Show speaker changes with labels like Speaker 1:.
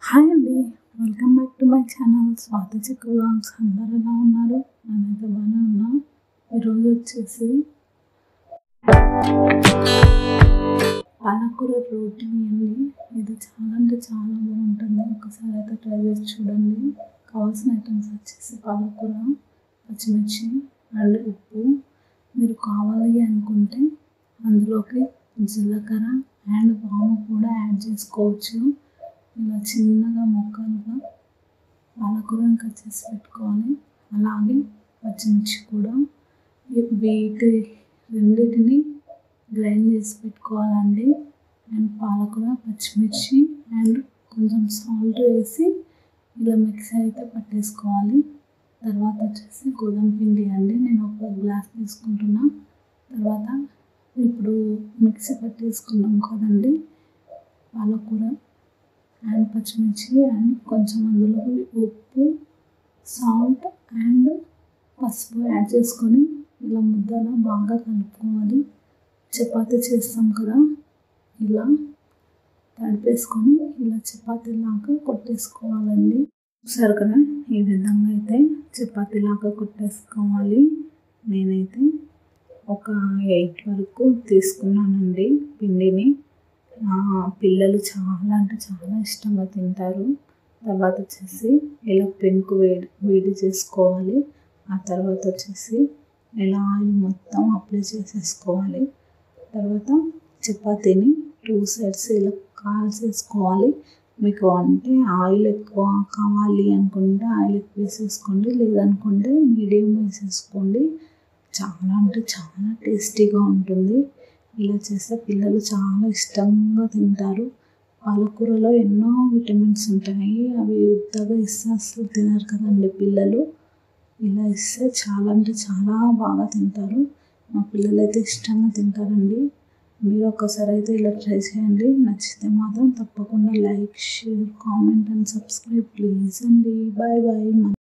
Speaker 1: hi అండి welcome back to my channel Swathi Chikku vlogs అందరు ఎలా ఉన్నారు నేనైతే బాగానే ఉన్నా ఈరోజు వచ్చేసి పాలకూర రోటీ అండి ఇది చాలా అంటే చాలా బాగుంటుంది ఒకసారి అయితే ట్రై చేసి చూడండి కావాల్సిన ఐటమ్స్ వచ్చేసి పాలకూర పచ్చిమిర్చి అండ్ ఉప్పు మీరు కావాలి అనుకుంటే అందులోకి జీలకర్ర అండ్ వాము కూడా యాడ్ చేసుకోవచ్చు ఇలా చిన్నగా ముక్కలుగా పాలకూరని కట్ చేసి పెట్టుకోవాలి అలాగే పచ్చిమిర్చి కూడా ఈ- వీటి రెండింటిని గ్రైండ్ చేసి పెట్టుకోవాలండి అండ్ పాలకూర పచ్చిమిర్చి అండ్ కొంచెం సాల్ట్ వేసి ఇలా మిక్స్ అయితే పట్టేసుకోవాలి తర్వాత వచ్చేసి గోధుమ పిండి అండి నేను ఒక గ్లాస్ తీసుకుంటున్నా తర్వాత ఇప్పుడు మిక్సీ పట్టేసుకున్నాం కదండి పాలకూర అండ్ పచ్చిమిర్చి అండ్ కొంచెం అందులో ఉప్పు సాల్ట్ అండ్ పసుపు యాడ్ చేసుకొని ఇలా ముద్దలా బాగా కలుపుకోవాలి చపాతీ చేస్తాం కదా ఇలా తడిపేసుకొని ఇలా చపాతీలాగా కొట్టేసుకోవాలండి చూసారు కదా ఈ విధంగా అయితే చపాతీలాగా కొట్టేసుకోవాలి నేనైతే ఒక ఎయిట్ వరకు తీసుకున్నానండి పిండిని ఆ, పిల్లలు చాలా అంటే చాలా ఇష్టంగా తింటారు తర్వాత వచ్చేసి ఇలా పెంకు వేడి వేడి చేసుకోవాలి ఆ తర్వాత వచ్చేసి ఇలా ఆయిల్ మొత్తం అప్లై చేసేసుకోవాలి తర్వాత చపాతీని టూ సైడ్స్ ఇలా కాల్చేసుకోవాలి మీకు అంటే ఆయిల్ ఎక్కువ కావాలి అనుకుంటే ఆయిల్ ఎక్కువ వేసేసుకోండి లేదనుకుంటే మీడియం వేసేసుకోండి చాలా అంటే చాలా టేస్టీగా ఉంటుంది ఇలా చేస్తే పిల్లలు చాలా ఇష్టంగా తింటారు పాలకూరలో ఎన్నో విటమిన్స్ ఉంటాయి అవి ఉత్తగా ఇస్తే అసలు తినరు కదండి పిల్లలు ఇలా ఇస్తే చాలా అంటే చాలా బాగా తింటారు మా పిల్లలు అయితే ఇష్టంగా తింటారండి మీరు ఒక్కసారి అయితే ఇలా ట్రై చేయండి నచ్చితే మాత్రం తప్పకుండా like share comment and subscribe please అండి బాయ్ బాయ్